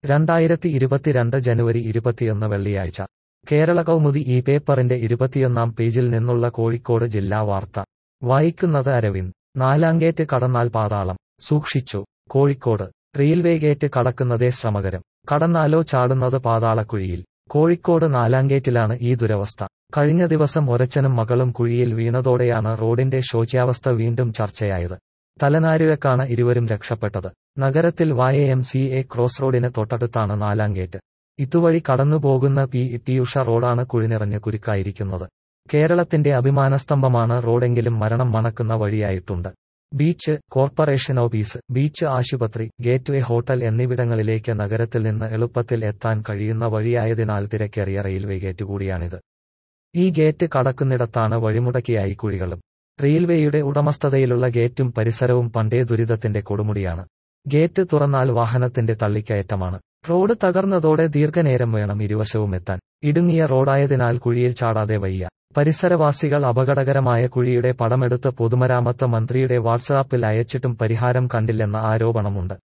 രണ്ടായിരത്തി ഇരുപത്തിരണ്ട് ജനുവരി ഇരുപത്തിയൊന്ന് വെള്ളിയാഴ്ച കേരള കൗമുദി ഈ പേപ്പറിന്റെ ഇരുപത്തിയൊന്നാം പേജിൽ നിന്നുള്ള കോഴിക്കോട് ജില്ലാ വാർത്ത വായിക്കുന്നത് അരവിന്ദ് നാലാംഗേറ്റ് കടന്നാൽ പാതാളം സൂക്ഷിച്ചു കോഴിക്കോട് റെയിൽവേ ഗേറ്റ് കടക്കുന്നതേ ശ്രമകരം കടന്നാലോ ചാടുന്നത് പാതാളക്കുഴിയിൽ കോഴിക്കോട് നാലാംഗേറ്റിലാണ് ഈ ദുരവസ്ഥ കഴിഞ്ഞ ദിവസം ഒരച്ചനും മകളും കുഴിയിൽ വീണതോടെയാണ് റോഡിന്റെ ശോച്യാവസ്ഥ വീണ്ടും ചർച്ചയായത് തലനാരിഴക്കാണ് ഇരുവരും രക്ഷപ്പെട്ടത് നഗരത്തിൽ വായ എം സി എ ക്രോസ് റോഡിന് തൊട്ടടുത്താണ് നാലാംഗേറ്റ് ഇതുവഴി കടന്നുപോകുന്ന പി ടിയുഷ റോഡാണ് കുഴിനിറഞ്ഞ് കുരുക്കായിരിക്കുന്നത് കേരളത്തിന്റെ അഭിമാനസ്തംഭമാണ് റോഡെങ്കിലും മരണം മണക്കുന്ന വഴിയായിട്ടുണ്ട് ബീച്ച് കോർപ്പറേഷൻ ഓഫീസ് ബീച്ച് ആശുപത്രി ഗേറ്റ്വേ ഹോട്ടൽ എന്നിവിടങ്ങളിലേക്ക് നഗരത്തിൽ നിന്ന് എളുപ്പത്തിൽ എത്താൻ കഴിയുന്ന വഴിയായതിനാൽ തിരക്കേറിയ റെയിൽവേ ഗേറ്റ് കൂടിയാണിത് ഈ ഗേറ്റ് കടക്കുന്നിടത്താണ് വഴിമുടക്കിയായി കുഴികളും റെയിൽവേയുടെ ഉടമസ്ഥതയിലുള്ള ഗേറ്റും പരിസരവും പണ്ടേ ദുരിതത്തിന്റെ കൊടുമുടിയാണ് ഗേറ്റ് തുറന്നാൽ വാഹനത്തിന്റെ തള്ളിക്കയറ്റമാണ് റോഡ് തകർന്നതോടെ ദീർഘനേരം വേണം ഇരുവശവും എത്താൻ ഇടുങ്ങിയ റോഡായതിനാൽ കുഴിയിൽ ചാടാതെ വയ്യ പരിസരവാസികൾ അപകടകരമായ കുഴിയുടെ പടമെടുത്ത് പൊതുമരാമത്ത് മന്ത്രിയുടെ വാട്സാപ്പിൽ അയച്ചിട്ടും പരിഹാരം കണ്ടില്ലെന്ന ആരോപണമുണ്ട്